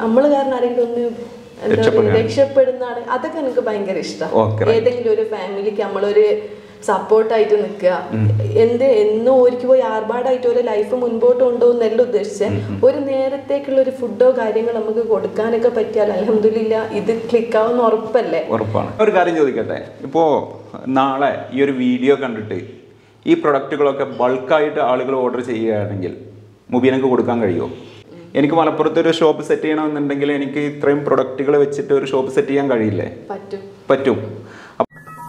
നമ്മള് കാരണം ആരെങ്കിലും ഒന്ന് എന്താ പറയുക രക്ഷപ്പെടുകയാണ്. രക്ഷപ്പെടുന്നതാണ് അതൊക്കെ എനിക്ക് ഭയങ്കര ഇഷ്ടം Okay, right. ഏതെങ്കിലും ഒരു ഫാമിലിക്ക് നമ്മളൊരു സപ്പോർട്ടായിട്ട് നിൽക്കുക എന്ത് എന്നും ഒരിക്കൽ പോയി ആർഭാടായിട്ട് ഒരു ലൈഫ് മുൻപോട്ട് കൊണ്ടുപോകുന്നല്ല ഉദ്ദേശിച്ചത് ഒരു നേരത്തേക്കുള്ള ഒരു ഫുഡോ കാര്യങ്ങളോ നമുക്ക് കൊടുക്കാനൊക്കെ പറ്റിയാൽ അലഹമില്ല ഇത് ക്ലിക്കാവുന്ന ഉറപ്പല്ലേ ഉറപ്പാണ് ഒരു കാര്യം ചോദിക്കട്ടെ ഇപ്പോൾ നാളെ ഈ ഒരു വീഡിയോ കണ്ടിട്ട് ഈ പ്രൊഡക്റ്റുകളൊക്കെ ബൾക്കായിട്ട് ആളുകൾ ഓർഡർ ചെയ്യുകയാണെങ്കിൽ മുബീനക്ക് കൊടുക്കാൻ കഴിയുമോ എനിക്ക് മലപ്പുറത്ത് ഒരു ഷോപ്പ് സെറ്റ് ചെയ്യണമെന്നുണ്ടെങ്കിൽ എനിക്ക് ഇത്രയും പ്രൊഡക്റ്റുകൾ വെച്ചിട്ട് ഒരു ഷോപ്പ് സെറ്റ് ചെയ്യാൻ കഴിയില്ലേ പറ്റും പറ്റും അപ്പ-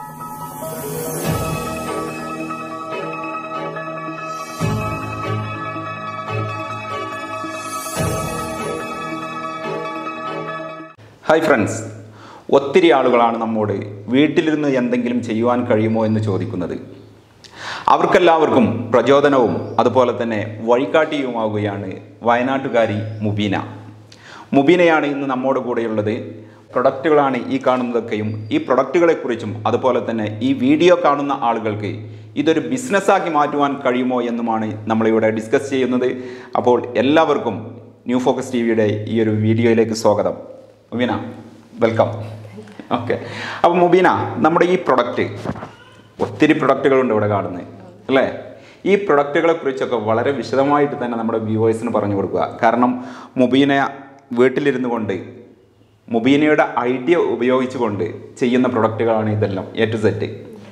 ഹായ് ഫ്രണ്ട്സ് ഒത്തിരി ആളുകളാണ് നമ്മോട് വീട്ടിലിരുന്ന് എന്തെങ്കിലും ചെയ്യുവാൻ കഴിയുമോ എന്ന് ചോദിക്കുന്നത് അവർക്കെല്ലാവർക്കും പ്രചോദനവും അതുപോലെ തന്നെ വഴികാട്ടിയുമാവുകയാണ് വയനാട്ടുകാരി മുബീന മുബീനയാണ് ഇന്ന് നമ്മോട് കൂടെയുള്ളത് പ്രൊഡക്റ്റുകളാണ് ഈ കാണുന്നതൊക്കെയും ഈ പ്രൊഡക്റ്റുകളെക്കുറിച്ചും അതുപോലെ തന്നെ ഈ വീഡിയോ കാണുന്ന ആളുകൾക്ക് ഇതൊരു ബിസിനസ്സാക്കി മാറ്റുവാൻ കഴിയുമോ എന്നുമാണ് നമ്മളിവിടെ ഡിസ്കസ് ചെയ്യുന്നത് അപ്പോൾ എല്ലാവർക്കും ന്യൂ ഫോക്കസ് ടി വിയുടെ ഈ ഒരു വീഡിയോയിലേക്ക് സ്വാഗതം മുബീന വെൽക്കം ഓക്കെ അപ്പോൾ മുബീന നമ്മുടെ ഈ പ്രൊഡക്റ്റ് ഒത്തിരി പ്രൊഡക്റ്റുകളുണ്ട് ഇവിടെ കാണുന്നത് അല്ലേ ഈ പ്രൊഡക്റ്റുകളെ കുറിച്ചൊക്കെ വളരെ വിശദമായിട്ട് തന്നെ നമ്മുടെ വ്യൂവേഴ്സിന് പറഞ്ഞു കൊടുക്കുക കാരണം മുബീന വീട്ടിലിരുന്നു കൊണ്ട് മുബീനയുടെ ഐഡിയ ഉപയോഗിച്ചുകൊണ്ട് ചെയ്യുന്ന പ്രൊഡക്റ്റുകളാണ് ഇതെല്ലാം എ ടു സെറ്റ്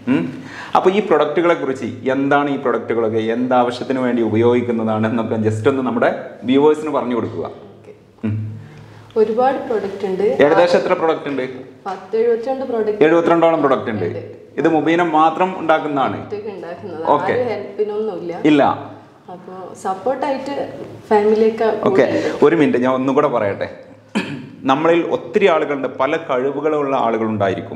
അപ്പോൾ ഈ പ്രൊഡക്റ്റുകളെ കുറിച്ച് എന്താണ് ഈ പ്രൊഡക്റ്റുകളൊക്കെ എന്താവശ്യത്തിന് വേണ്ടി ഉപയോഗിക്കുന്നതാണ് എന്നൊക്കെ ജസ്റ്റ് ഒന്ന് നമ്മുടെ വ്യൂവേഴ്സിന് പറഞ്ഞു കൊടുക്കുക Okay. ഉം. ഒരുപാട് പ്രൊഡക്റ്റ് ഉണ്ട് ഏകദേശം എത്ര പ്രൊഡക്റ്റ് ഉണ്ട് പത്ത് എഴുപത്തിരണ്ട് പ്രൊഡക്റ്റ് എഴുപത്തിരണ്ടോളം പ്രൊഡക്റ്റ് ഉണ്ട് ഇത് മുബീന മാത്രം ഉണ്ടാക്കുന്നതാണ് ഉണ്ടാക്കുന്നത് Okay. ആരും ഹെൽപ്പിനൊന്നുമില്ല ഇല്ല അപ്പൊ സപ്പോർട്ടായിട്ട് ഫാമിലിയൊക്കെ ഓക്കെ ഒരു മിനിറ്റ് ഞാൻ ഒന്നും കൂടെ പറയട്ടെ നമ്മളിൽ ഒത്തിരി ആളുകളുണ്ട് പല കഴിവുകളുള്ള ആളുകളുണ്ടായിരിക്കും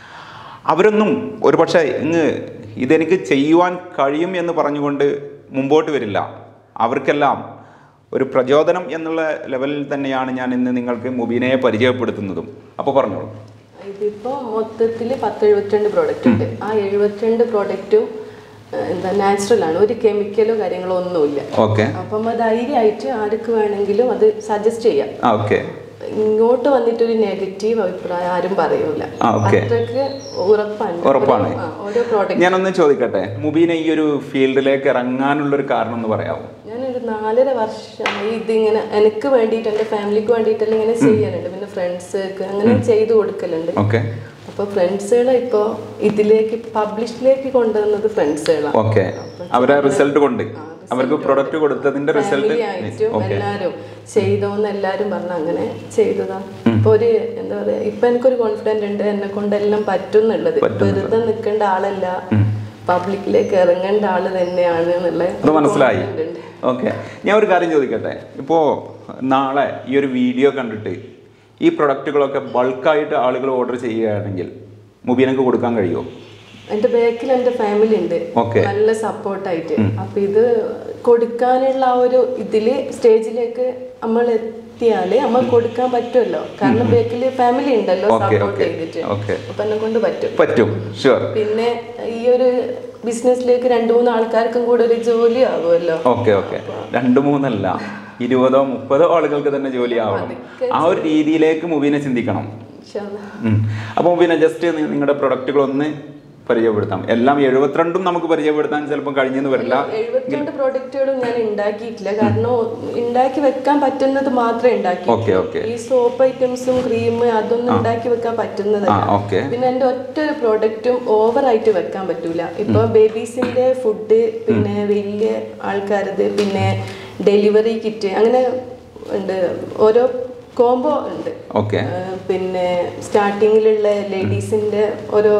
അവരൊന്നും ഒരുപക്ഷെ ഇങ്ങ് ഇതെനിക്ക് ചെയ്യുവാൻ കഴിയും എന്ന് പറഞ്ഞുകൊണ്ട് മുമ്പോട്ട് വരില്ല അവർക്കെല്ലാം ഒരു പ്രചോദനം എന്നുള്ള ലെവലിൽ തന്നെയാണ് ഞാൻ ഇന്ന് നിങ്ങൾക്ക് മുബീനയെ പരിചയപ്പെടുത്തുന്നതും അപ്പോൾ പറഞ്ഞോളൂ ഇതിപ്പോ മൊത്തത്തിൽ പത്ത് എഴുപത്തിരണ്ട് പ്രോഡക്റ്റ് ഉണ്ട് ആ എഴുപത്തിരണ്ട് പ്രോഡക്റ്റും എന്താ നാച്ചുറൽ ആണ് ഒരു കെമിക്കലോ കാര്യങ്ങളോ ഒന്നുമില്ല ഓക്കെ അപ്പം അത് ധൈര്യമായിട്ട് ആർക്ക് വേണമെങ്കിലും അത് സജസ്റ്റ് ചെയ്യാം ആ ഓക്കെ ഇങ്ങോട്ട് വന്നിട്ടൊരു നെഗറ്റീവ് അഭിപ്രായം ആരും പറയൂല ആ, okay. അത്രക്ക് ഉറപ്പാണ് ഉറപ്പാണ്. ഓരോ- ആ, ഓരോ പ്രോഡക്റ്റ് ഞാനൊന്ന് ചോദിക്കട്ടെ മുബീന ഈ ഒരു ഫീൽഡിലേക്ക് ഇറങ്ങാനുള്ളൊരു കാരണം എന്ന് പറയാമോ ഞാനൊരു നാലര വർഷമായി ഇതിങ്ങനെ എനിക്ക് വേണ്ടിയിട്ട് എൻ്റെ ഫാമിലിക്ക് വേണ്ടിയിട്ടെല്ലാം ഇങ്ങനെ ചെയ്യാനുണ്ട് പിന്നെ ഫ്രണ്ട്സ്ക്ക് അങ്ങനെ ചെയ്തു കൊടുക്കലുണ്ട് ഓക്കെ അപ്പൊ ഫ്രണ്ട്സുകളെ ഇപ്പോ ഇതിലേക്ക് പബ്ലിഷിലേക്ക് കൊണ്ടുവന്നത് ഫ്രണ്ട്സുകളാണ് ഓക്കെ അവരെ റിസൾട്ട് കൊണ്ട് അവർക്ക് പ്രൊഡക്റ്റ് കൊടുത്തതിന്റെ റിസൾട്ട് ഫാമിലി ആയിട്ടും എല്ലാരും ചെയ്തോന്ന് എല്ലാരും പറഞ്ഞ അങ്ങനെ ചെയ്തതാ ഇപ്പൊ ഒരു എന്താ പറയാ ഇപ്പൊ എനിക്കൊരു കോൺഫിഡന്റ് ഉണ്ട് എന്നെ കൊണ്ട് എല്ലാം പറ്റുന്നുള്ളത് വെറുതെ നിൽക്കേണ്ട ആളല്ല പബ്ലിക്കിലേക്ക് ഇറങ്ങേണ്ട ആള് തന്നെയാണ് എന്നുള്ള അത് മനസ്സിലായി confident ഉണ്ട്. ഓക്കെ ഞാൻ ഒരു കാര്യം ചോദിക്കട്ടെ ഇപ്പോൾ നാളെ ഈ ഒരു വീഡിയോ കണ്ടിട്ട് ഈ പ്രൊഡക്റ്റുകളൊക്കെ ബൾക്കായിട്ട് ആളുകൾ ഓർഡർ ചെയ്യുകയാണെങ്കിൽ മുബീനക്ക് കൊടുക്കാൻ കഴിയുമോ എന്റെ ബാക്കിൽ എന്റെ ഫാമിലി ഉണ്ട് Okay. നല്ല സപ്പോർട്ടായിട്ട് അപ്പൊ ഇത് കൊടുക്കാനുള്ള ആ ഒരു ഇതില് സ്റ്റേജിലേക്ക് നമ്മൾ എത്തിയാല് നമ്മൾ കൊടുക്കാൻ പറ്റുമല്ലോ കാരണം ബാക്കിൽ ഫാമിലി ഉണ്ടല്ലോ Okay, സപ്പോർട്ട് okay, ചെയ്തിട്ട് okay. അപ്പൊ എന്നെ കൊണ്ട് പറ്റും പറ്റും ഷുവർ പിന്നെ ഈ ഒരു ബിസിനസ്സിലേക്ക് രണ്ടു മൂന്ന് ആൾക്കാർക്കും കൂടെ ഒരു ജോലി ആകുമല്ലോ ഓക്കെ ഓക്കെ രണ്ട് മൂന്നല്ല ഇരുപതോ മുപ്പതോ ആളുകൾക്ക് തന്നെ ജോലി ആവണം ആ ഒരു രീതിയിലേക്ക് മുബീനെ ചിന്തിക്കണം ഇൻഷാ അല്ലാ. അപ്പോൾ പിന്നെ ജസ്റ്റ് നിങ്ങളുടെ പ്രൊഡക്റ്റുകൾ ഒന്ന് പരിചയപ്പെടുത്താം എല്ലാം എഴുപത്തിരണ്ടും നമുക്ക് പരിചയപ്പെടുത്താൻ ചിലപ്പോൾ കഴിഞ്ഞെന്ന് വരില്ല എഴുപത്തിരണ്ട് പ്രോഡക്റ്റുകളും ഞാൻ ഉണ്ടാക്കിയിട്ടില്ല കാരണം ഉണ്ടാക്കി വെക്കാൻ പറ്റുന്നത് മാത്രമേ ഉണ്ടാക്കി ഓക്കെ ഓക്കെ ഈ സോപ്പ് ഐറ്റംസും ക്രീം അതൊന്നും ഉണ്ടാക്കി വെക്കാൻ ആ പറ്റുന്നതല്ല ഓക്കെ പിന്നെ എന്റെ ഒറ്റ ഒരു പ്രോഡക്റ്റും ഓവറായിട്ട് വെക്കാൻ പറ്റൂല ഇപ്പൊ ബേബീസിന്റെ ഫുഡ് പിന്നെ വലിയ ആൾക്കാരത് പിന്നെ ഡെലിവറി കിറ്റ് അങ്ങനെ ഉണ്ട് ഓരോ കോംബോ ഉണ്ട് ഓക്കെ ആ, പിന്നെ സ്റ്റാർട്ടിങ്ങിലുള്ള ലേഡീസിന്റെ ഓരോ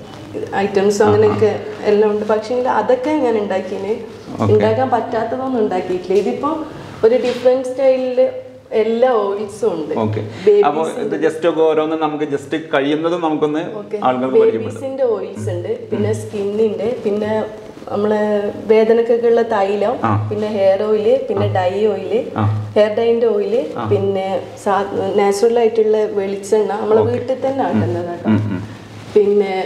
ഐറ്റംസും അങ്ങനെയൊക്കെ എല്ലാം ഉണ്ട് പക്ഷേ അതൊക്കെ ഞാൻ ഉണ്ടാക്കിന് ഉണ്ടാക്കാൻ പറ്റാത്തതൊന്നും ഉണ്ടാക്കിയിട്ടില്ല ഇതിപ്പോ ഒരു ഡിഫറെന്റ് സ്റ്റൈലില് എല്ലാ ഓയിൽസും ഉണ്ട് ഓക്കെ അപ്പോൾ ഇത് ജസ്റ്റ് ഒക്കെ ഓരോന്നും നമുക്ക് ജസ്റ്റ് കഴിയുന്നതും നമുക്കൊന്ന് ആളുകൾക്ക് പരിചയപ്പെടും ബേബീസിന്റെ ഓയിൽസ് ഉണ്ട് പിന്നെ സ്കിന്നിന്റെ പിന്നെ നമ്മളെ വേദനക്കൊക്കെ ഉള്ള തൈലം ആ. പിന്നെ ഹെയർ ഓയില് പിന്നെ ഡൈ ഓയില് ആ. ഹെയർ ഡൈന്റെ ഓയില് പിന്നെ നാച്ചുറൽ ആയിട്ടുള്ള വെളിച്ചെണ്ണ നമ്മളെ വീട്ടിൽ തന്നെ ആട്ടുന്നത് കേട്ടോ ഉം, ഉം. പിന്നെ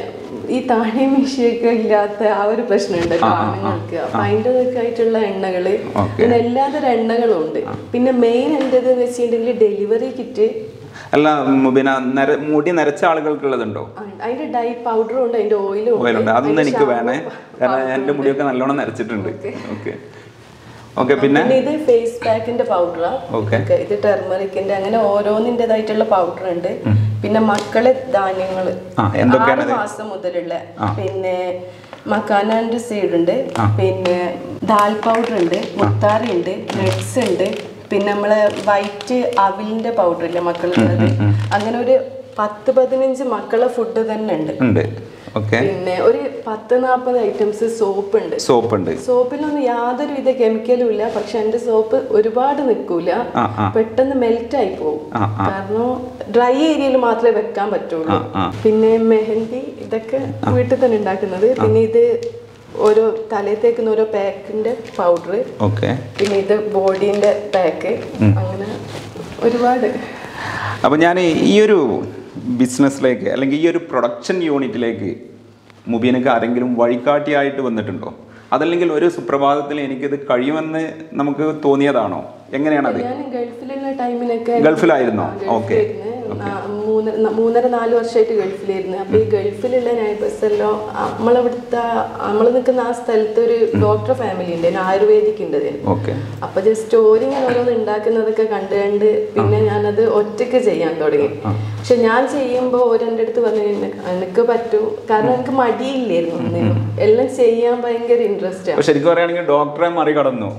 ഈ താഴെ മിഷിയൊക്കെ ഇല്ലാത്ത ആ ഒരു പ്രശ്നമുണ്ടല്ലോ ആ, ആ, ആ. ആണുങ്ങൾക്ക് അപ്പൊ അതിൻ്റെ ആയിട്ടുള്ള എണ്ണകള് Okay. പിന്നെ എല്ലാതരം എണ്ണകളും ഉണ്ട് പിന്നെ മെയിൻ എന്റേത് വെച്ചിട്ടുണ്ടെങ്കിൽ ഡെലിവറി കിറ്റ് അല്ല ഉം, പിന്നെ നര മുടി നരച്ച ആളുകൾക്കുള്ളതുണ്ടോ അതിന്റെ ഡൈ പൗഡറും ഉണ്ട് അതിന്റെ ഓയിലും ഓയിലുണ്ട് അതൊന്നും എനിക്ക് വേണേ കാരണം എൻ്റെ മുടിയൊക്കെ നല്ലോണം നരച്ചിട്ടുണ്ട് ഓക്കെ ഓക്കെ പിന്നെ പിന്നെ ഇത് ഫേസ് പാക്കിന്റെ പൗഡറാ Okay. ഇത് ടെർമറിക്കിന്റെ അങ്ങനെ ഓരോന്നിൻ്റെതായിട്ടുള്ള പൗഡർ ഉണ്ട് പിന്നെ മക്കളെ ധാന്യങ്ങള് ആ, എന്തൊക്കെയാണ് ആറ് ഇത്? മാസം മുതലുള്ള ആ. പിന്നെ മക്കാനാൻ്റെ സീഡ് ഉണ്ട് പിന്നെ ദാൽ പൗഡർ ഉണ്ട് മുത്താറി ഉണ്ട് നട്ട്സ് ഉണ്ട് പിന്നെ നമ്മളെ വൈറ്റ് അവിലിന്റെ പൗഡർ ഇല്ലേ മക്കളുള്ളത് അങ്ങനെ ഒരു പത്ത് പതിനഞ്ച് മക്കളെ ഫുഡ് തന്നെ ഉണ്ട് ഉണ്ട് ഓക്കെ പിന്നെ ഒരു പത്ത് നാൽപ്പത് ഐറ്റംസ് സോപ്പ് ഉണ്ട് സോപ്പ് ഉണ്ട് സോപ്പിലൊന്നും യാതൊരു വിധ കെമിക്കലും ഇല്ല പക്ഷെ എന്റെ സോപ്പ് ഒരുപാട് നിൽക്കൂല ആ ആ പെട്ടെന്ന് മെൽറ്റ് ആയി പോകും ആ, ആ. കാരണം ഡ്രൈ ഏരിയയിൽ മാത്രമേ വെക്കാൻ പറ്റുള്ളൂ ആ, ആ. പിന്നെ മെഹന്തി ഇതൊക്കെ വീട്ടിൽ തന്നെ ഉണ്ടാക്കുന്നത് പിന്നെ ഇത് ഓരോ തലയിൽ തേക്കുന്ന ഓരോ പാക്കിന്റെ പൗഡർ ഓക്കെ പിന്നെ ഇത് ബോഡീന്റെ പാക്ക് അങ്ങനെ ഒരുപാട് അപ്പോൾ ഞാൻ ഈ ഒരു ബിസിനസ്സിലേക്ക് അല്ലെങ്കിൽ ഈ ഒരു പ്രൊഡക്ഷൻ യൂണിറ്റിലേക്ക് മുബീനക്ക് ആരെങ്കിലും വഴികാട്ടിയായിട്ട് വന്നിട്ടുണ്ടോ അതല്ലെങ്കിൽ ഒരു സുപ്രഭാതത്തിൽ എനിക്കിത് കഴിയുമെന്ന് നമുക്ക് തോന്നിയതാണോ എങ്ങനെയാണത് ഞാൻ ഗൾഫിലുള്ള ടൈമിനൊക്കെ ഗൾഫിലായിരുന്നോ ആ, ഓക്കെ ഗൾഫിലായിരുന്നു. നാ- മൂന്നര ന- മൂന്നര നാല് വർഷമായിട്ട് ഗൾഫിലായിരുന്നു അപ്പൊ ഈ ഗൾഫിലുള്ള നൈബേഴ്സ് എല്ലാം നമ്മളിവിടുത്തെ നമ്മൾ നിൽക്കുന്ന ആ സ്ഥലത്ത് ഒരു ഡോക്ടർ ഫാമിലി ഉണ്ട് ആയുർവേദിക് ഉണ്ട് ഇതിന് ഓക്കെ അപ്പൊ ജസ്റ്റ് ഓരിങ്ങനെ ഓരോന്ന് ഉണ്ടാക്കുന്നതൊക്കെ കണ്ട് കണ്ട് പിന്നെ ഞാനത് ഒറ്റയ്ക്ക് ചെയ്യാൻ തുടങ്ങി പക്ഷെ ഞാൻ ചെയ്യുമ്പോൾ ഓരെൻ്റെ അടുത്ത് പറഞ്ഞു "നിനക്ക് എനിക്ക് പറ്റൂ കാരണം എനിക്ക് മടിയില്ലായിരുന്നു ഒന്നിനും എല്ലാം ചെയ്യാൻ ഭയങ്കര ഇൻട്രസ്റ്റ് അപ്പോൾ ശരിക്കും പറയുകയാണെങ്കിൽ ഡോക്ടറെ മറികടന്നു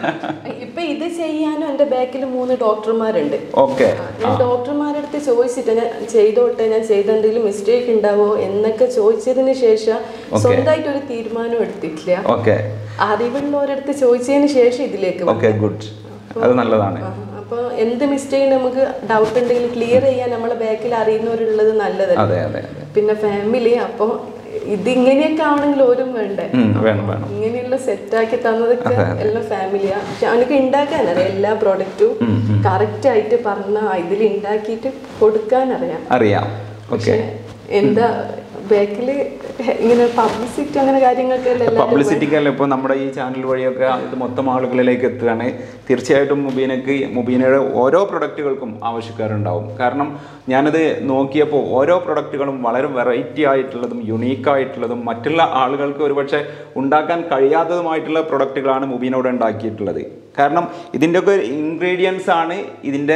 ഇപ്പൊ ഇത് ചെയ്യാനും എന്റെ ബാക്കിൽ മൂന്ന് ഡോക്ടർമാരുണ്ട് ഓക്കെ ഞാൻ ഡോക്ടർമാരുടെ അടുത്ത് ചോദിച്ചിട്ട് ഞാൻ ചെയ്തോട്ടെ ഞാൻ ചെയ്ത എന്തെങ്കിലും മിസ്റ്റേക്ക് ഉണ്ടാവോ എന്നൊക്കെ ചോദിച്ചതിന് ശേഷം സ്വന്തമായിട്ട് ഒരു തീരുമാനം എടുത്തിട്ടില്ല ഓക്കെ അറിവുള്ളവരടുത്ത് ചോദിച്ചതിന് ശേഷം ഇതിലേക്ക് വന്നു. ഓക്കെ ഗുഡ് അത് നല്ലതാണ് ആ, അപ്പൊ എന്ത് മിസ്റ്റേക്ക് നമുക്ക് ഡൗട്ട് ഉണ്ടെങ്കിൽ ക്ലിയർ ചെയ്യാൻ നമ്മളെ ബാക്കിൽ അറിയുന്നവരുള്ളത് നല്ലതല്ല അതെ അതെ അതെ പിന്നെ ഫാമിലി അപ്പൊ ഇതിങ്ങനെയൊക്കെ ആവണമെങ്കിൽ ഓരും വേണ്ടേ ഉം, വേണം വേണം ഇങ്ങനെയുള്ള സെറ്റാക്കി തന്നതൊക്കെ എല്ലാം ഫാമിലിയാ പക്ഷെ അവനക്ക് ഉണ്ടാക്കാനറിയാം എല്ലാ പ്രോഡക്റ്റും കറക്റ്റ് ആയിട്ട് പറഞ്ഞ ഇതിൽ ഉണ്ടാക്കിയിട്ട് കൊടുക്കാനറിയാം അറിയാം ഓക്കെ പക്ഷെ എന്താ ബാക്കില് ഇങ്ങനെ പബ്ലിസിറ്റി അങ്ങനെ കാര്യങ്ങളൊക്കെ എല്ലാവരും പബ്ലിസിറ്റിക്കല്ല ഇപ്പോൾ നമ്മുടെ ഈ ചാനൽ വഴിയൊക്കെ ഇത് മൊത്തം ആളുകളിലേക്ക് എത്തുകയാണ് തീർച്ചയായിട്ടും മുബീനക്ക് മുബീനയുടെ ഓരോ പ്രൊഡക്റ്റുകൾക്കും ആവശ്യക്കാരുണ്ടാവും കാരണം ഞാനത് നോക്കിയപ്പോൾ ഓരോ പ്രൊഡക്റ്റുകളും വളരെ വെറൈറ്റി ആയിട്ടുള്ളതും യുണീക്ക് ആയിട്ടുള്ളതും മറ്റുള്ള ആളുകൾക്ക് ഒരുപക്ഷെ ഉണ്ടാക്കാൻ കഴിയാത്തതുമായിട്ടുള്ള പ്രൊഡക്റ്റുകളാണ് മുബീനോട് ഉണ്ടാക്കിയിട്ടുള്ളത് കാരണം ഇതിൻ്റെയൊക്കെ ഇൻഗ്രീഡിയൻസ് ആണ് ഇതിൻ്റെ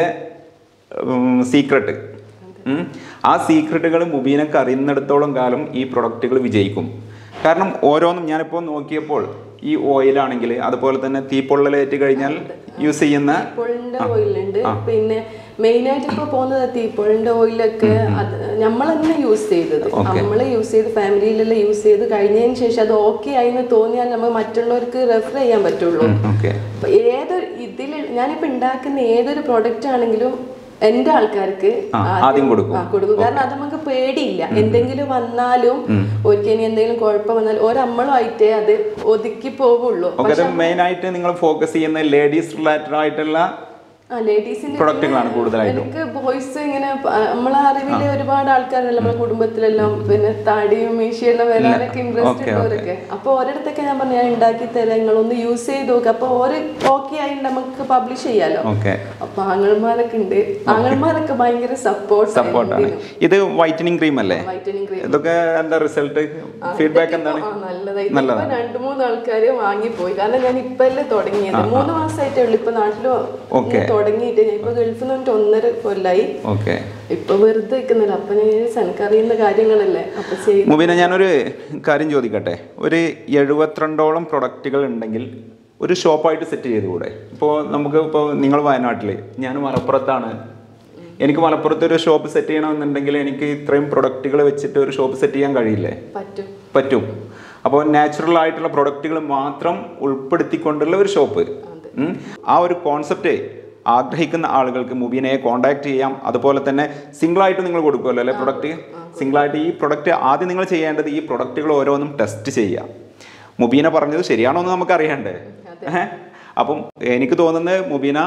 സീക്രട്ട് ആ സീക്രട്ടുകൾ മുബീനക്ക് അറിയുന്നിടത്തോളം കാലം ഈ പ്രൊഡക്റ്റുകൾ വിജയിക്കും കാരണം ഓരോന്നും ഞാനിപ്പോൾ നോക്കിയപ്പോൾ ഈ ഓയിലാണെങ്കിൽ അതുപോലെ തന്നെ തീപ്പൊള്ളലേറ്റ് കഴിഞ്ഞാൽ യൂസ് ചെയ്യുന്ന തീപ്പൊളിന്റെ ഓയിലുണ്ട് പിന്നെ മെയിൻ ആയിട്ട് ഇപ്പൊ പോകുന്നത് തീപ്പൊളിന്റെ ഓയിലൊക്കെ അത് നമ്മൾ തന്നെ യൂസ് ചെയ്തത് നമ്മൾ യൂസ് ചെയ്ത് ഫാമിലിയിലെല്ലാം യൂസ് ചെയ്ത് കഴിഞ്ഞതിന് ശേഷം അത് ഓക്കെ ആയിന്ന് തോന്നിയാൽ നമ്മൾ മറ്റുള്ളവർക്ക് റെഫർ ചെയ്യാൻ പറ്റുള്ളൂ ഓക്കെ അപ്പൊ ഏതൊരു ഇതിൽ ഞാനിപ്പോ ഉണ്ടാക്കുന്ന ഏതൊരു പ്രൊഡക്റ്റ് ആണെങ്കിലും എന്റെ ആൾക്കാർക്ക് ആ, ആദ്യം കൊടുക്കും. ആ, കൊടുക്കും കാരണം അത് നമുക്ക് പേടിയില്ല എന്തെങ്കിലും വന്നാലും ഒരിക്കൽ ഇനി എന്തെങ്കിലും കുഴപ്പം വന്നാൽ ഒരമ്മളുമായിട്ടേ അത് ഒതുക്കി പോവുള്ളൂ ഓക്കെ അത് മെയിനായിട്ട് നിങ്ങൾ ഫോക്കസ് ചെയ്യുന്ന ലേഡീസ് റിലേറ്റഡ് ആയിട്ടുള്ള ആ ലേഡീസിന്റെ പ്രൊഡക്റ്റുകളാണ് കൂടുതലായിട്ടും എനിക്ക് ബോയ്സ് ഇങ്ങനെ പ- നമ്മളെ അറിവില് ഒരുപാട് ആൾക്കാരുണ്ടല്ലോ നമ്മളെ കുടുംബത്തിലെല്ലാം പിന്നെ താടിയും മീശയെല്ലാം വരാനൊക്കെ ഇൻട്രസ്റ്റ് ഓക്കെ, ഉള്ളവരൊക്കെ അപ്പൊ ഓരോരുത്തൊക്കെ ഞാൻ പറഞ്ഞു ഞാൻ ഉണ്ടാക്കി തരാം നിങ്ങളൊന്ന് യൂസ് ചെയ്ത് നോക്ക് അപ്പൊ ഓര് ഓക്കെ ആയി നമുക്ക് പബ്ലിഷ് ചെയ്യാലോ ഓക്കെ അപ്പൊ ആങ്ങൾമാരൊക്കെ ഉണ്ട് ആങ്ങൾമാരൊക്കെ ഭയങ്കര സപ്പോർട്ട് സപ്പോർട്ടാണ് ഇത് വൈറ്റനിങ് ക്രീം അല്ലേ വൈറ്റനിങ് ക്രീം ഇതൊക്കെ എന്താ റിസൾട്ട് ഫീഡ്ബാക്ക് എന്താണ് നല്ലതായി ഇപ്പൊ രണ്ടു മൂന്ന് ആൾക്കാര് വാങ്ങിപ്പോയി കാരണം ഞാൻ ഇപ്പല്ലേ തുടങ്ങിയത് മൂന്ന് മാസമായിട്ടേ ഉള്ളൂ ഇപ്പൊ നാട്ടില് ഓക്കെ. തുടങ്ങിയിട്ട് ഞാൻ ഇപ്പൊ ഗൾഫിൽ നിന്ന് ഒന്നര കൊല്ലായി ഓക്കെ ഇപ്പൊ വെറുതെ നിൽക്കുന്നില്ല അപ്പൊ ഞാൻ വിചാരിച്ചു, എനിക്കറിയുന്ന കാര്യങ്ങളല്ലേ അപ്പൊ ചെയ്തു മുബീന ഞാനൊരു കാര്യം ചോദിക്കട്ടെ ഒരു എഴുപത്തിരണ്ടോളം പ്രൊഡക്റ്റുകൾ ഉണ്ടെങ്കിൽ ഒരു ഷോപ്പായിട്ട് സെറ്റ് ചെയ്തുകൂടെ ഇപ്പോൾ നമുക്ക് ഇപ്പോൾ നിങ്ങൾ വയനാട്ടിൽ ഞാൻ മലപ്പുറത്താണ് എനിക്ക് മലപ്പുറത്ത് ഒരു ഷോപ്പ് സെറ്റ് ചെയ്യണമെന്നുണ്ടെങ്കിൽ എനിക്ക് ഇത്രയും പ്രൊഡക്റ്റുകൾ വെച്ചിട്ട് ഒരു ഷോപ്പ് സെറ്റ് ചെയ്യാൻ കഴിയില്ലേ പറ്റും പറ്റും അപ്പോൾ നാച്ചുറൽ ആയിട്ടുള്ള പ്രൊഡക്റ്റുകൾ മാത്രം ഉൾപ്പെടുത്തിക്കൊണ്ടുള്ള ഒരു ഷോപ്പ് ഉം. ആ ഒരു കോൺസെപ്റ്റ് ആഗ്രഹിക്കുന്ന ആളുകൾക്ക് മുബീനയെ കോൺടാക്ട് ചെയ്യാം അതുപോലെ തന്നെ സിംഗിളായിട്ട് നിങ്ങൾ കൊടുക്കുമല്ലോ അല്ലേ പ്രൊഡക്റ്റ് സിംഗിളായിട്ട് ഈ പ്രൊഡക്റ്റ് ആദ്യം നിങ്ങൾ ചെയ്യേണ്ടത് ഈ പ്രൊഡക്റ്റുകൾ ഓരോന്നും ടെസ്റ്റ് ചെയ്യുക മുബീന പറഞ്ഞത് ശരിയാണോ എന്ന് നമുക്ക് അറിയണ്ടേ ഏഹ്? അപ്പം എനിക്ക് തോന്നുന്നത് മുബീന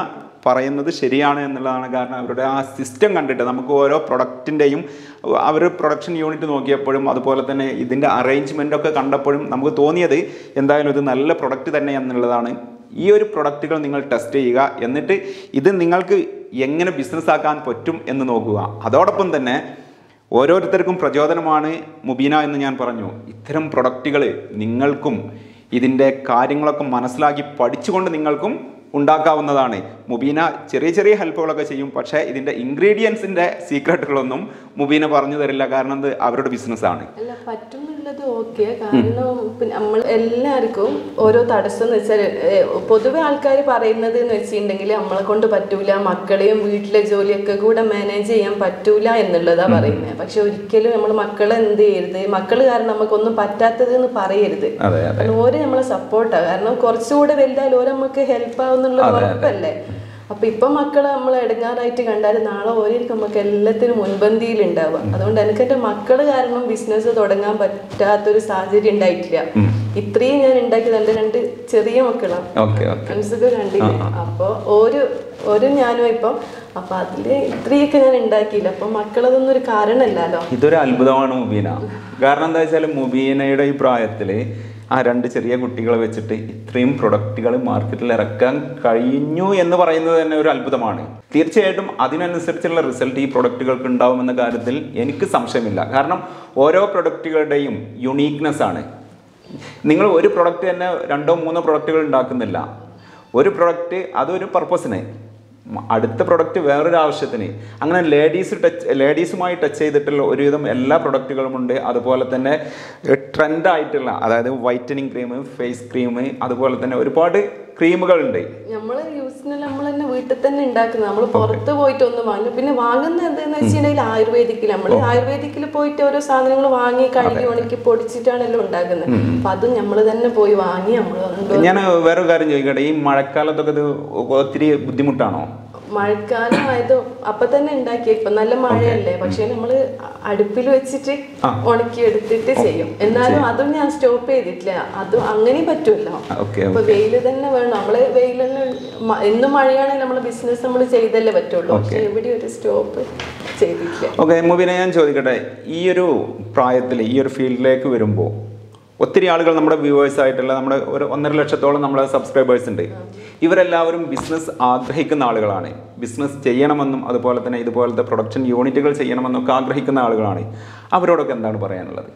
പറയുന്നത് ശരിയാണ് എന്നുള്ളതാണ് കാരണം അവരുടെ ആ സിസ്റ്റം കണ്ടിട്ട് നമുക്ക് ഓരോ പ്രൊഡക്റ്റിൻ്റെയും അവർ പ്രൊഡക്ഷൻ യൂണിറ്റ് നോക്കിയപ്പോഴും അതുപോലെ തന്നെ ഇതിൻ്റെ അറേഞ്ച്മെൻ്റ് ഒക്കെ കണ്ടപ്പോഴും നമുക്ക് തോന്നിയത് എന്തായാലും ഇത് നല്ല പ്രൊഡക്റ്റ് തന്നെ എന്നുള്ളതാണ് ഈ ഒരു പ്രൊഡക്റ്റുകൾ നിങ്ങൾ ടെസ്റ്റ് ചെയ്യുക എന്നിട്ട് ഇത് നിങ്ങൾക്ക് എങ്ങനെ ബിസിനസ് ആക്കാൻ പറ്റും എന്ന് നോക്കുക അതോടൊപ്പം തന്നെ ഓരോരുത്തർക്കും പ്രചോദനമാണ് മുബീന എന്ന് ഞാൻ പറഞ്ഞു ഇത്തരം പ്രൊഡക്റ്റുകൾ നിങ്ങൾക്കും ഇതിൻ്റെ കാര്യങ്ങളൊക്കെ മനസ്സിലാക്കി പഠിച്ചുകൊണ്ട് നിങ്ങൾക്കും ഉണ്ടാക്കാവുന്നതാണ് മുബീന ചെറിയ ചെറിയ ഹെൽപ്പുകളൊക്കെ ചെയ്യും പക്ഷേ ഇതിൻ്റെ ഇൻഗ്രീഡിയൻസിൻ്റെ സീക്രട്ടുകളൊന്നും മുബീന പറഞ്ഞു തരില്ല കാരണം ഇത് അവരുടെ ബിസിനസ്സാണ് അല്ല പറ്റുന്നുള്ളത് ഓക്കെ കാരണം പിന്നെ നമ്മൾ എല്ലാവർക്കും ഓരോ തടസ്സം എന്ന് വെച്ചാൽ പൊതുവെ ആൾക്കാർ പറയുന്നത് എന്ന് വെച്ചിട്ടുണ്ടെങ്കിൽ നമ്മളെ കൊണ്ട് പറ്റൂല മക്കളെയും വീട്ടിലെ ജോലിയൊക്കെ കൂടെ മാനേജ് ചെയ്യാൻ പറ്റൂല എന്നുള്ളതാ പറയുന്നത് പക്ഷെ ഒരിക്കലും നമ്മൾ മക്കളെ എന്ത് ചെയ്യരുത് മക്കൾ കാരണം നമുക്കൊന്നും പറ്റാത്തത് എന്ന് പറയരുത് അതെ അതെ കാരണം ഓര് നമ്മളെ സപ്പോർട്ടാ കാരണം കുറച്ചുകൂടെ വലുതായാലും ഓരോ നമുക്ക് ഹെൽപ്പ് ആവുന്നുള്ള ഉറപ്പല്ലേ അപ്പൊ ഇപ്പൊ മക്കള് നമ്മൾ ഇടങ്ങാറായിട്ട് കണ്ടാൽ നാളെ ഓരോരിക്കും നമുക്ക് എല്ലാത്തിനും മുൻപന്തിയിൽ ഉണ്ടാവുക അതുകൊണ്ട് എനിക്ക് എന്റെ മക്കള് കാരണം ബിസിനസ് തുടങ്ങാൻ പറ്റാത്തൊരു സാഹചര്യം ഉണ്ടായിട്ടില്ല ഇത്രയും ഞാൻ ഉണ്ടാക്കിയത് എന്റെ രണ്ട് ചെറിയ മക്കളാണ് ഓക്കെ ഓക്കെ ഫ്രണ്ട്സൊക്കെ കണ്ടില്ലേ അപ്പൊ ഒരു ഒരു ഞാനും ഇപ്പം അപ്പൊ അതില് ഇത്രയൊക്കെ ഞാൻ ഉണ്ടാക്കിയില്ല അപ്പൊ മക്കളതൊന്നും ഒരു കാരണമല്ലല്ലോ ഇതൊരു അത്ഭുതമാണ് മുബീന കാരണം എന്താ വെച്ചാൽ മുബീനയുടെ ഈ പ്രായത്തിൽ ആ രണ്ട് ചെറിയ കുട്ടികളെ വെച്ചിട്ട് ഇത്രയും പ്രൊഡക്റ്റുകൾ മാർക്കറ്റിൽ ഇറക്കാൻ കഴിഞ്ഞു എന്ന് പറയുന്നത് തന്നെ ഒരു അത്ഭുതമാണ് തീർച്ചയായിട്ടും അതിനനുസരിച്ചുള്ള റിസൾട്ട് ഈ പ്രൊഡക്റ്റുകൾക്ക് ഉണ്ടാവുമെന്ന കാര്യത്തിൽ എനിക്ക് സംശയമില്ല കാരണം ഓരോ പ്രൊഡക്റ്റുകളുടെയും യുണീക്നെസ് ആണ് നിങ്ങൾ ഒരു പ്രൊഡക്റ്റ് തന്നെ രണ്ടോ മൂന്നോ പ്രൊഡക്റ്റുകൾ ഉണ്ടാക്കുന്നില്ല ഒരു പ്രൊഡക്റ്റ് അതൊരു പർപ്പസിന് മ- അടുത്ത പ്രൊഡക്റ്റ് വേറൊരു ആവശ്യത്തിന് അങ്ങനെ ലേഡീസ് ടച്ച് ലേഡീസുമായി ടച്ച് ചെയ്തിട്ടുള്ള ഒരുവിധം എല്ലാ പ്രൊഡക്റ്റുകളും ഉണ്ട് അതുപോലെ തന്നെ ട്രെൻഡ് ആയിട്ടുള്ള അതായത് വൈറ്റനിങ് ക്രീം ഫേസ് ക്രീം അതുപോലെ തന്നെ ഒരുപാട് ക്രീമുകളുണ്ട് നമ്മള് യൂസിന് നമ്മൾ തന്നെ വീട്ടിൽ തന്നെ ഉണ്ടാക്കുന്നത് നമ്മൾ പുറത്ത് പോയിട്ട് ഒന്നും വാങ്ങും പിന്നെ വാങ്ങുന്നത് എന്താന്ന് വെച്ചിട്ടുണ്ടെങ്കിൽ ആയുർവേദിക്കിൽ നമ്മൾ ആയുർവേദിക്കിൽ പോയിട്ട് ഓരോ സാധനങ്ങൾ വാങ്ങി കഴുകി ഉണക്കി പൊടിച്ചിട്ടാണല്ലോ ഉണ്ടാക്കുന്നത് അപ്പൊ അത് നമ്മൾ തന്നെ പോയി വാങ്ങി നമ്മൾ ഞാൻ വേറൊരു കാര്യം ചോദിക്കട്ടെ ഈ മഴക്കാലത്തൊക്കെ ഇത് ഒത്തിരി ബുദ്ധിമുട്ടാണോ മഴക്കാലം ആയത് അപ്പൊ തന്നെ ഉണ്ടാക്കി ഇപ്പൊ നല്ല മഴയല്ലേ പക്ഷെ നമ്മള് അടുപ്പിൽ വെച്ചിട്ട് ഉണക്കി എടുത്തിട്ട് ചെയ്യും എന്നാലും അതും ഞാൻ സ്റ്റോപ്പ് ചെയ്തിട്ടില്ല അതും അങ്ങനെ പറ്റുമല്ലോ ഓക്കെ അപ്പൊ വെയില് തന്നെ വേണം നമ്മള് വെയിലെല്ലാം മ- എന്നും മഴയാണെങ്കിൽ നമ്മള് ബിസിനസ് നമ്മൾ ചെയ്തല്ലേ പറ്റുള്ളൂ പക്ഷെ എവിടെ ഒരു സ്റ്റോപ്പ് ചെയ്തിട്ടില്ല ഓക്കെ മുബീന ഞാൻ ചോദിക്കട്ടെ ഈ ഒരു പ്രായത്തിൽ ഈ ഒരു ഫീൽഡിലേക്ക് വരുമ്പോൾ ഒത്തിരി ആളുകൾ നമ്മുടെ വ്യൂവേഴ്സ് ആയിട്ടുള്ള നമ്മുടെ ഒരു ഒന്നര ലക്ഷത്തോളം നമ്മുടെ സബ്സ്ക്രൈബേഴ്സ് ഉണ്ട് ഇവരെല്ലാവരും ബിസിനസ് ആഗ്രഹിക്കുന്ന ആളുകളാണ് ബിസിനസ് ചെയ്യണമെന്നും അതുപോലെ തന്നെ ഇതുപോലത്തെ പ്രൊഡക്ഷൻ യൂണിറ്റുകൾ ചെയ്യണമെന്നൊക്കെ ആഗ്രഹിക്കുന്ന ആളുകളാണ് അവരോടൊക്കെ എന്താണ് പറയാനുള്ളത്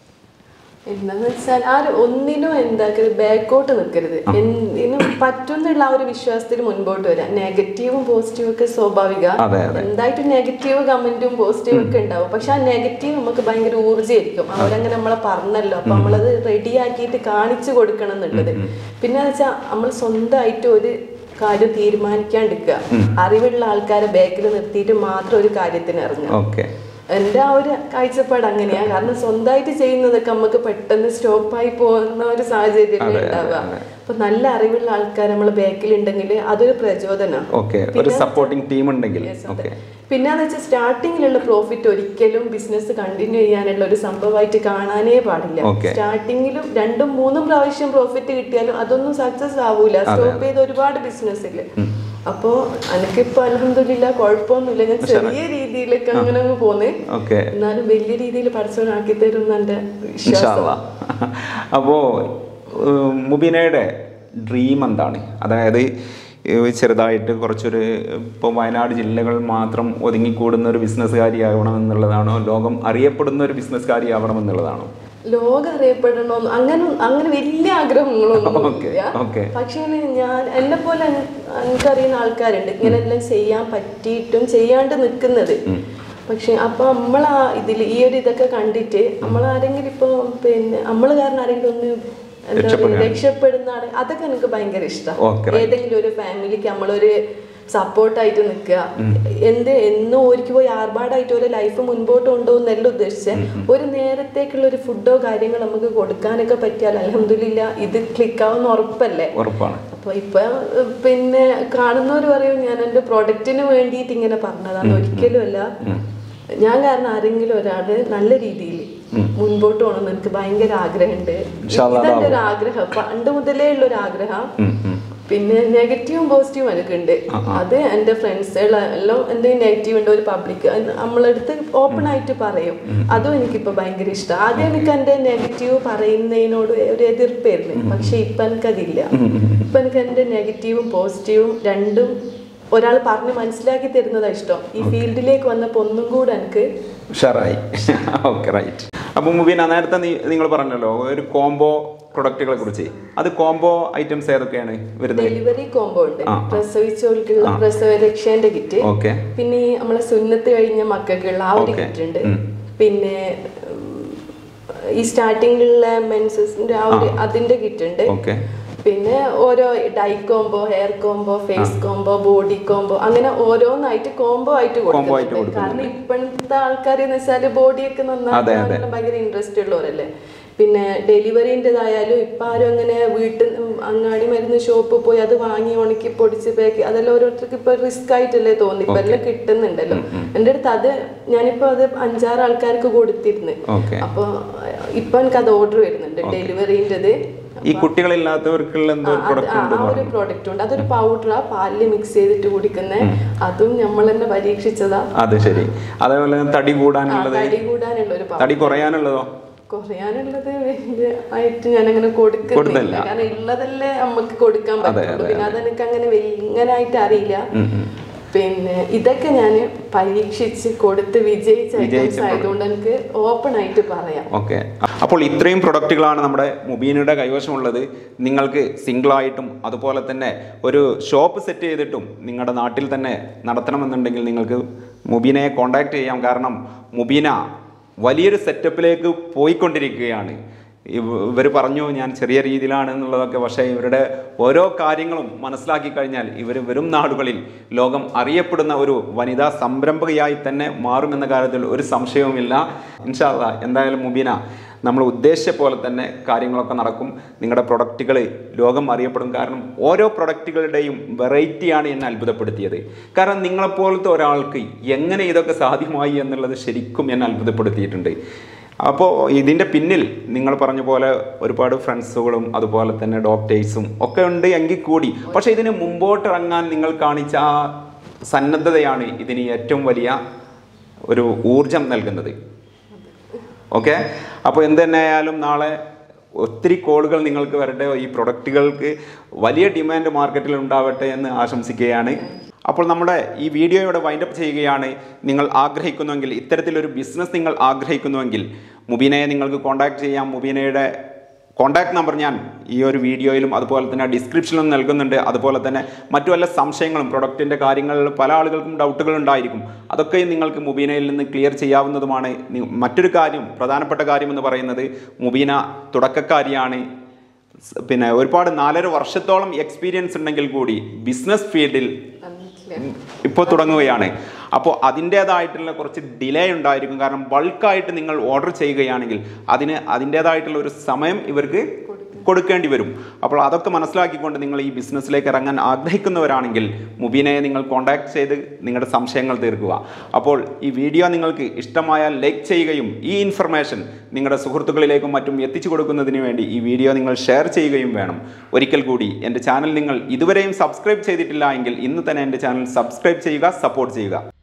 എന്താന്ന് വെച്ചാൽ ആ ഒരു ഒന്നിനും എന്താക്കരുത് ബാക്കോട്ട് നിൽക്കരുത് എന്തിനും പറ്റുന്നുള്ള ആ ഒരു വിശ്വാസത്തിൽ മുൻപോട്ട് വരാം നെഗറ്റീവും പോസിറ്റീവും ഒക്കെ സ്വാഭാവിക അതെ അതെ എന്തായിട്ടും നെഗറ്റീവ് കമന്റും പോസിറ്റീവും ഒക്കെ ഉണ്ടാവും പക്ഷെ ആ നെഗറ്റീവ് നമുക്ക് ഭയങ്കര ഊർജ്ജമായിരിക്കും അവരങ്ങനെ നമ്മളെ പറഞ്ഞല്ലോ അപ്പൊ നമ്മളത് റെഡി ആക്കിയിട്ട് കാണിച്ചു കൊടുക്കണം എന്നുള്ളത് പിന്നെ വെച്ചാൽ നമ്മൾ സ്വന്തമായിട്ട് ഒരു കാര്യം തീരുമാനിക്കാണ്ടിരിക്കുക അറിവുള്ള ആൾക്കാരെ ബാക്കിൽ നിർത്തിയിട്ട് മാത്രം ഒരു കാര്യത്തിന് ഇറങ്ങുക ഓക്കെ എന്റെ ആ ഒരു കാഴ്ചപ്പാട് അങ്ങനെയാ കാരണം സ്വന്തമായിട്ട് ചെയ്യുന്നതൊക്കെ നമുക്ക് പെട്ടെന്ന് സ്റ്റോപ്പായി പോകുന്ന ഒരു സാഹചര്യം ഉണ്ടാവുക അപ്പൊ നല്ല അറിവുള്ള ആൾക്കാർ നമ്മളെ ബാക്കിൽ ഉണ്ടെങ്കിൽ അതൊരു പ്രചോദനമാണ് ഓക്കെ ഒരു സപ്പോർട്ടിംഗ് ടീം ഉണ്ടെങ്കിൽ ഓക്കെ പിന്നെന്ന് വെച്ചാൽ സ്റ്റാർട്ടിങ്ങിലുള്ള പ്രോഫിറ്റ് ഒരിക്കലും ബിസിനസ് കണ്ടിന്യൂ ചെയ്യാനുള്ള ഒരു സംഭവമായിട്ട് കാണാനേ പാടില്ല Okay. സ്റ്റാർട്ടിങ്ങിലും രണ്ടും മൂന്നും പ്രാവശ്യം പ്രോഫിറ്റ് കിട്ടിയാലും അതൊന്നും സക്സസ് ആവൂല സ്റ്റോപ്പ് ചെയ്ത ഒരുപാട് ബിസിനസ്സിൽ അപ്പോ എനിക്കിപ്പോ അലഹമില്ല കുഴപ്പമൊന്നുമില്ല ഞാൻ ചെറിയ രീതിയിലൊക്കെ അങ്ങനെ അങ്ങ് പോന്നേ ഓക്കെ എന്നാലും വലിയ രീതിയിൽ പഠിച്ചവനാക്കി തരും എന്റെ വിശ്വാസം ഇൻഷാല്ല അപ്പോൾ മുബീനയുടെ ഡ്രീം എന്താണ് അതായത് ഏഹ് ചെറുതായിട്ട് കുറച്ചൊരു ഇപ്പോൾ വയനാട് ജില്ലകൾ മാത്രം ഒതുങ്ങിക്കൂടുന്ന ഒരു ബിസിനസ്സുകാരിയാവണം എന്നുള്ളതാണോ ലോകം അറിയപ്പെടുന്ന ഒരു ബിസിനസ്സുകാരിയാവണം എന്നുള്ളതാണോ ലോകം അറിയപ്പെടണോ അങ്ങനെ അങ്ങനെ വലിയ ആഗ്രഹങ്ങളൊന്നും Okay, ഇല്ല okay. പക്ഷേ ഞാൻ എന്നെ പോലെ എനിക്കറിയുന്ന ആൾക്കാരുണ്ട് ഇങ്ങനെ എല്ലാം ചെയ്യാൻ പറ്റിയിട്ടും ചെയ്യാണ്ട് നിൽക്കുന്നത് പക്ഷെ അപ്പൊ നമ്മളാ ഇതിൽ ഈ ഒരു ഇതൊക്കെ കണ്ടിട്ട് നമ്മളാരെങ്കിലും ഇപ്പൊ പിന്നെ നമ്മൾ കാരണം ആരെങ്കിലും ഒന്ന് എന്താ പറയുക രക്ഷപ്പെടുന്ന ആള് അതൊക്കെ എനിക്ക് ഭയങ്കര ഇഷ്ടം Okay, ഏതെങ്കിലും ഒരു ഫാമിലിക്ക് നമ്മളൊരു സപ്പോർട്ടായിട്ട് നിൽക്കുക എന്ത് എന്നും ഒരിക്കൽ പോയി ആർഭാടായിട്ട് ഒരു ലൈഫ് മുൻപോട്ട് കൊണ്ടുപോകുന്നല്ല ഉദ്ദേശിച്ചത് ഒരു നേരത്തേക്കുള്ള ഒരു ഫുഡോ കാര്യങ്ങളോ നമുക്ക് കൊടുക്കാനൊക്കെ പറ്റിയാൽ അലഹമില്ല ഇത് ക്ലിക്കാവുന്ന ഉറപ്പല്ലേ ഉറപ്പാണ് അപ്പൊ ഇപ്പൊ ഏഹ്, പിന്നെ കാണുന്നവർ പറയും ഞാൻ എന്റെ പ്രൊഡക്റ്റിന് വേണ്ടിയിട്ട് ഇങ്ങനെ പറഞ്ഞതാണ് ഒരിക്കലും അല്ല ഞാൻ കാരണം ആരെങ്കിലും ഒരാള് നല്ല രീതിയിൽ മുൻപോട്ട് പോകണമെന്ന് എനിക്ക് ഭയങ്കര ആഗ്രഹമുണ്ട് ഇൻഷാ അല്ലാ ഇതെന്റെ ഒരു ആഗ്രഹം പണ്ട് മുതലേ ഉള്ള ഒരു ആഗ്രഹം ഉം, ഉം. പിന്നെ നെഗറ്റീവും പോസിറ്റീവും എനിക്ക് ഉണ്ട് അത് എൻ്റെ ഫ്രണ്ട്സുകൾ എല്ലാം എന്തെങ്കിലും നെഗറ്റീവ് ഉണ്ട് ഒരു പബ്ലിക് നമ്മളെടുത്ത് ഓപ്പൺ ആയിട്ട് പറയും അതും എനിക്കിപ്പോ ഭയങ്കര ഇഷ്ടം ആദ്യം എനിക്ക് എൻ്റെ നെഗറ്റീവ് പറയുന്നതിനോട് ഒരു എതിർപ്പായിരുന്നു പക്ഷെ ഇപ്പൊ എനിക്കതില്ല ഇപ്പൊ എനിക്ക് എൻ്റെ നെഗറ്റീവും പോസിറ്റീവും രണ്ടും ഒരാൾ പറഞ്ഞ് മനസ്സിലാക്കി തരുന്നതാ ഇഷ്ടം ഈ ഫീൽഡിലേക്ക് വന്നപ്പോൾ ഒന്നും കൂടെ എനിക്ക് ഉഷാറായി ഓക്കെ റൈറ്റ് അപ്പോൾ മുബീന നേരത്തെ നീ നിങ്ങൾ പറഞ്ഞല്ലോ ഒരു കോംബോ പ്രൊഡക്റ്റുകളെ കുറിച്ച് അത് കോംബോ ഐറ്റംസ് ഏതൊക്കെയാണ് വരുന്നത് ഡെലിവറി കോംബോ ഉണ്ട് പ്രസവിച്ചവർക്കുള്ള പ്രസവ രക്ഷേന്റെ കിറ്റ് ഓക്കെ പിന്നെ ഈ നമ്മളെ സുന്നത്ത് കഴിഞ്ഞ മക്കൾക്കുള്ള ആ ഒരു Okay. കിറ്റ് ഉണ്ട് പിന്നെ ഉം, ഈ സ്റ്റാർട്ടിങ്ങിലുള്ള മെൻസസിന്റെ ആ ഒരു അതിന്റെ കിറ്റ് ഉണ്ട് ഓക്കെ പിന്നെ ഓരോ dye combo hair combo face combo body combo അങ്ങനെ ഓരോന്നായിട്ട് കോംബോ ആയിട്ട് Combo ആയിട്ട് കൊടുക്കുന്നുണ്ട് കാരണം ഇപ്പോഴത്തെ ആൾക്കാർ എന്ന് വെച്ചാല് ബോഡിയൊക്കെ അതെ, അതെ. നന്നാക്കാൻ ഭയങ്കര ഇൻട്രസ്റ്റ് ഉള്ളവരല്ലേ പിന്നെ ഡെലിവറിൻ്റെതായാലും ഇപ്പം ആരും അങ്ങനെ വീട്ടിൽ അങ്ങാടി മരുന്ന് ഷോപ്പ് പോയി അത് വാങ്ങി ഉണക്കി പൊടിച്ച് പാക്ക് അതെല്ലാം ഓരോരുത്തർക്ക് ഇപ്പൊ റിസ്ക് ആയിട്ടല്ലേ തോന്നി ഇപ്പൊ എല്ലാം കിട്ടുന്നുണ്ടല്ലോ എൻ്റെ അടുത്ത് അത് ഞാനിപ്പോ അത് അഞ്ചാറ് ആൾക്കാർക്ക് കൊടുത്തിരുന്നു ഓക്കെ അപ്പൊ ഇപ്പൊ എനിക്ക് അത് ഓർഡർ വരുന്നുണ്ട് ഡെലിവറിൻ്റെത് ഈ കുട്ടികളില്ലാത്തവർക്കുള്ള എന്തോ ആ, അത് ആ ആ ഒരു പ്രോഡക്റ്റ് ഉണ്ട് അതൊരു പൗഡറാ പാലിൽ മിക്സ് ചെയ്തിട്ട് കുടിക്കുന്ന അതും നമ്മൾ തന്നെ പരീക്ഷിച്ചതാ അത് ശരി അതേപോലെ തന്നെ തടി ആ, കൂടാനുള്ളത് തടി കൂടാനുള്ള ഒരു പൗഡർ തടി കുറയാനുള്ളതോ കുറയാനുള്ളത് വലിയ ആയിട്ട് ഞാൻ അങ്ങനെ കൊടുക്കുന്നില്ല കാരണം ഉള്ളതല്ലേ നമുക്ക് കൊടുക്കാൻ പറ്റുള്ളൂ പിന്നെ അതെനിക്ക് അങ്ങനെ ഇങ്ങനായിട്ട് അറിയില്ല പിന്നെ ഇതൊക്കെ ഞാൻ പരീക്ഷിച്ച് കൊടുത്ത് വിജയിച്ച ഐറ്റംസ് ആയതുകൊണ്ട് എനിക്ക് ഓപ്പൺ ആയിട്ട് പറയാം ഓക്കെ അപ്പോൾ ഇത്രയും പ്രൊഡക്റ്റുകളാണ് നമ്മുടെ മുബീനയുടെ കൈവശമുള്ളത് നിങ്ങൾക്ക് സിംഗിളായിട്ടും അതുപോലെ തന്നെ ഒരു ഷോപ്പ് സെറ്റ് ചെയ്തിട്ടും നിങ്ങളുടെ നാട്ടിൽ തന്നെ നടത്തണമെന്നുണ്ടെങ്കിൽ നിങ്ങൾക്ക് മുബീനയെ കോണ്ടാക്ട് ചെയ്യാം കാരണം മുബീന വലിയൊരു സെറ്റപ്പിലേക്ക് പോയിക്കൊണ്ടിരിക്കുകയാണ് ഇവർ പറഞ്ഞു ഞാൻ ചെറിയ രീതിയിലാണ് എന്നുള്ളതൊക്കെ പക്ഷേ ഇവരുടെ ഓരോ കാര്യങ്ങളും മനസ്സിലാക്കി കഴിഞ്ഞാൽ ഇവർ വരും നാടുകളിൽ ലോകം അറിയപ്പെടുന്ന ഒരു വനിതാ സംരംഭകയായി തന്നെ മാറുമെന്ന കാര്യത്തിൽ ഒരു സംശയവുമില്ല ഇൻഷാല്ല എന്തായാലും മുബീന നമ്മൾ ഉദ്ദേശിച്ച പോലെ തന്നെ കാര്യങ്ങളൊക്കെ നടക്കും നിങ്ങളുടെ പ്രൊഡക്റ്റുകൾ ലോകം അറിയപ്പെടും കാരണം ഓരോ പ്രൊഡക്റ്റുകളുടെയും വെറൈറ്റിയാണ് എന്നെ അത്ഭുതപ്പെടുത്തിയത് കാരണം നിങ്ങളെപ്പോലത്തെ ഒരാൾക്ക് എങ്ങനെ ഇതൊക്കെ സാധ്യമായി എന്നുള്ളത് ശരിക്കും എന്നെ അത്ഭുതപ്പെടുത്തിയിട്ടുണ്ട് അപ്പോൾ ഇതിൻ്റെ പിന്നിൽ നിങ്ങൾ പറഞ്ഞ പോലെ ഒരുപാട് ഫ്രണ്ട്സുകളും അതുപോലെ തന്നെ ഡോക്ടേഴ്സും ഒക്കെ ഉണ്ട് എങ്കിൽ കൂടി പക്ഷേ ഇതിന് മുമ്പോട്ട് ഇറങ്ങാൻ നിങ്ങൾ കാണിച്ച ആ സന്നദ്ധതയാണ് ഇതിന് ഏറ്റവും വലിയ ഒരു ഊർജം നൽകുന്നത് ഓക്കെ അപ്പോൾ എന്ത് തന്നെയായാലും നാളെ ഒത്തിരി കോളുകൾ നിങ്ങൾക്ക് വരട്ടെ ഈ പ്രൊഡക്റ്റുകൾക്ക് വലിയ ഡിമാൻഡ് മാർക്കറ്റിൽ ഉണ്ടാവട്ടെ എന്ന് ആശംസിക്കുകയാണ് അപ്പോൾ നമ്മുടെ ഈ വീഡിയോ ഇവിടെ വൈൻഡപ്പ് ചെയ്യുകയാണ് നിങ്ങൾ ആഗ്രഹിക്കുന്നുവെങ്കിൽ ഇത്തരത്തിലൊരു ബിസിനസ് നിങ്ങൾ ആഗ്രഹിക്കുന്നുവെങ്കിൽ മുബീനയെ നിങ്ങൾക്ക് കോൺടാക്ട് ചെയ്യാം മുബീനയുടെ കോൺടാക്ട് നമ്പർ ഞാൻ ഈ ഒരു വീഡിയോയിലും അതുപോലെ തന്നെ ഡിസ്ക്രിപ്ഷനിലും നൽകുന്നുണ്ട് അതുപോലെ തന്നെ മറ്റു വല്ല സംശയങ്ങളും പ്രൊഡക്റ്റിൻ്റെ കാര്യങ്ങളിൽ പല ആളുകൾക്കും ഡൗട്ടുകൾ ഉണ്ടായിരിക്കും അതൊക്കെ നിങ്ങൾക്ക് മുബീനയിൽ നിന്ന് ക്ലിയർ ചെയ്യാവുന്നതുമാണ് നി- മറ്റൊരു കാര്യം പ്രധാനപ്പെട്ട കാര്യം എന്ന് പറയുന്നത് മുബീന തുടക്കക്കാരിയാണ് സ് പിന്നെ ഒരുപാട് നാലര വർഷത്തോളം എക്സ്പീരിയൻസ് ഉണ്ടെങ്കിൽ കൂടി ബിസിനസ് ഫീൽഡിൽ ഇപ്പോൾ തുടങ്ങുകയാണ് അപ്പോൾ അതിൻ്റേതായിട്ടുള്ള കുറച്ച് ഡിലേ ഉണ്ടായിരിക്കും കാരണം ബൾക്കായിട്ട് നിങ്ങൾ ഓർഡർ ചെയ്യുകയാണെങ്കിൽ അതിന് അതിൻ്റേതായിട്ടുള്ള ഒരു സമയം ഇവർക്ക് കൊടുക്കേണ്ടി വരും അപ്പോൾ അതൊക്കെ മനസ്സിലാക്കിക്കൊണ്ട് നിങ്ങൾ ഈ ബിസിനസ്സിലേക്ക് ഇറങ്ങാൻ ആഗ്രഹിക്കുന്നവരാണെങ്കിൽ മുബീനയെ നിങ്ങൾ കോൺടാക്ട് ചെയ്ത് നിങ്ങളുടെ സംശയങ്ങൾ തീർക്കുക അപ്പോൾ ഈ വീഡിയോ നിങ്ങൾക്ക് ഇഷ്ടമായാൽ ലൈക്ക് ചെയ്യുകയും ഈ ഇൻഫർമേഷൻ നിങ്ങളുടെ സുഹൃത്തുക്കളിലേക്കും മറ്റും എത്തിച്ചു കൊടുക്കുന്നതിന് വേണ്ടി ഈ വീഡിയോ നിങ്ങൾ ഷെയർ ചെയ്യുകയും വേണം ഒരിക്കൽ കൂടി എൻ്റെ ചാനൽ നിങ്ങൾ ഇതുവരെയും സബ്സ്ക്രൈബ് ചെയ്തിട്ടില്ല എങ്കിൽ ഇന്ന് തന്നെ എൻ്റെ ചാനൽ സബ്സ്ക്രൈബ് ചെയ്യുക സപ്പോർട്ട് ചെയ്യുക